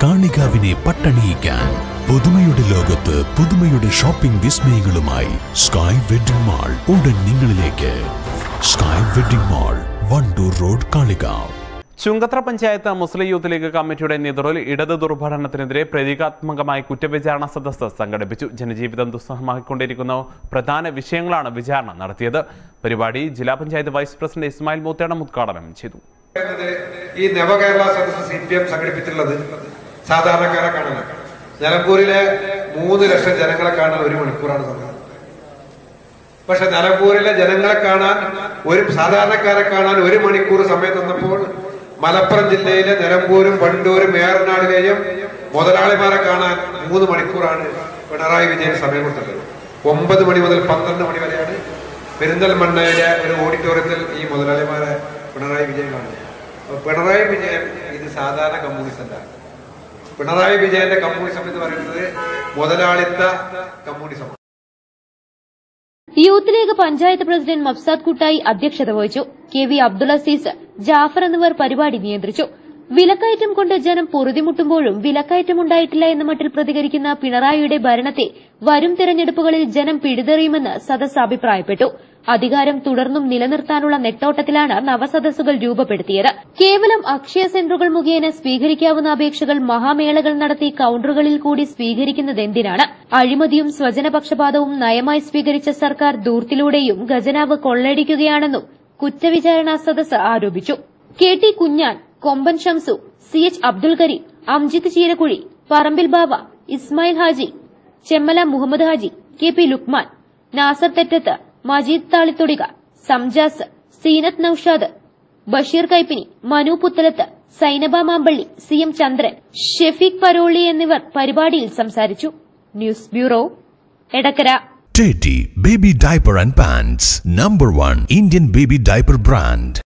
കാണികാവിനെ പട്ടണിയിക്കാൻ പുതുമയുടെ ലോകത്ത് പുതുമയുടെ ഷോപ്പിംഗ് വിസ്മയങ്ങളുമായി സ്കൈ വെഡിംഗ് മാൾ ഉടൻ നിങ്ങളിലേക്ക് Sky Wedding Mall Wandoor road Kalikavu Chungathara panchayat Muslim Youth League കമ്മിറ്റിയുടെ നേതൃത്വത്തിൽ ഇടത് ദുർഭരണത്തിനെതിരെ പ്രതീകാത്മകമായി കുറ്റവിചാരണ സദസ്സ് സംഘടിപ്പിച്ചു ജനജീവിതം ദുസ്സഹമാക്കിക്കൊണ്ടിരിക്കുന്ന പ്രധാന വിഷയങ്ങളാണ് വിചാരണ നടത്തിയത് പരിപാടി ജില്ലാ പഞ്ചായത്ത് വൈസ് പ്രസിഡന്റ് ഇസ്മായിൽ മൂത്തേടം ഉദ്ഘാടനം ചെയ്തു പറയുന്നത് ഈ നവകേരള സദസ് സി പി എം സംഘടിപ്പിച്ചിട്ടുള്ളത് സാധാരണക്കാരെ കാണാനാണ് നിലമ്പൂരിലെ മൂന്ന് ലക്ഷം ജനങ്ങളെ കാണാൻ ഒരു മണിക്കൂറാണ് സമയം പക്ഷെ നിലമ്പൂരിലെ ജനങ്ങളെ കാണാൻ ഒരു സാധാരണക്കാരെ കാണാൻ ഒരു മണിക്കൂർ സമയം തന്നപ്പോൾ മലപ്പുറം ജില്ലയിലെ നിലമ്പൂരും വണ്ടൂരും ഏറനാടിലെയും മുതലാളിമാരെ കാണാൻ മൂന്ന് മണിക്കൂറാണ് പിണറായി വിജയൻ സമയം കൊടുത്തിട്ടുള്ളത് ഒമ്പത് മണി മുതൽ പന്ത്രണ്ട് മണി വരെയാണ് പെരിന്തൽമണ്ണയിലെ ഒരു ഓഡിറ്റോറിയത്തിൽ ഈ മുതലാളിമാരെ പിണറായി വിജയൻ കാണുന്നത് അപ്പൊ പിണറായി വിജയൻ ഇത് സാധാരണ കമ്മ്യൂണിസ്റ്റ് അല്ല പിണറായി വിജയന്റെ കമ്മ്യൂണിസം എന്ന് പറയുന്നത് മുതലാളിത്ത കമ്മ്യൂണിസമാണ് യൂത്ത് ലീഗ് പഞ്ചായത്ത് പ്രസിഡന്റ് മഫ്സാദ് കുട്ടായി അധ്യക്ഷത വഹിച്ചു കെ വി അബ്ദുൾ അസീസ് ജാഫർ എന്നിവർ പരിപാടി നിയന്ത്രിച്ചു വിലക്കയറ്റം കൊണ്ട് ജനം പൊറുതിമുട്ടുമ്പോഴും വിലക്കയറ്റം ഉണ്ടായിട്ടില്ല എന്ന മട്ടിൽ പ്രതികരിക്കുന്ന പിണറായിയുടെ ഭരണത്തെ വരും തെരഞ്ഞെടുപ്പുകളിൽ ജനം പിഴുതെറിയുമെന്ന് സദസ് അഭിപ്രായപ്പെട്ടു അധികാരം തുടർന്നും നിലനിർത്താനുള്ള നെട്ടോട്ടത്തിലാണ് നവസദസ്സുകൾ രൂപപ്പെടുത്തിയത് കേവലം അക്ഷയ സെന്ററുകൾ മുഖേന സ്വീകരിക്കാവുന്ന അപേക്ഷകൾ മഹാമേളകൾ നടത്തി കൌണ്ടറുകളിൽ കൂടി സ്വീകരിക്കുന്നതെന്തിനാണ് അഴിമതിയും സ്വജനപക്ഷപാതവും നയമായി സ്വീകരിച്ച സർക്കാർ ദൂർത്തിലൂടെയും ഖജനാവ് കൊള്ളയടിക്കുകയാണെന്നും കുറ്റവിചാരണ സദസ് ആരോപിച്ചു K T Kunjan Komban Shamsu C H Abdul Kareem Amjith Cheerakuzhi Parambil Bava Ismail Haji Chemmala Muhammad Haji K P Lukman Nasar Thettath Majeed Thalithodika Samjas Seenath Naushad Basheer Kaippini Manu Puthalath Zainaba Mampally C M Chandran Shefeeq Paroli എന്നിവർ പരിപാടിയിൽ സംസാരിച്ചു news bureau Edakkara Teddy Baby Diaper and Pants Number 1 Indian Baby Diaper Brand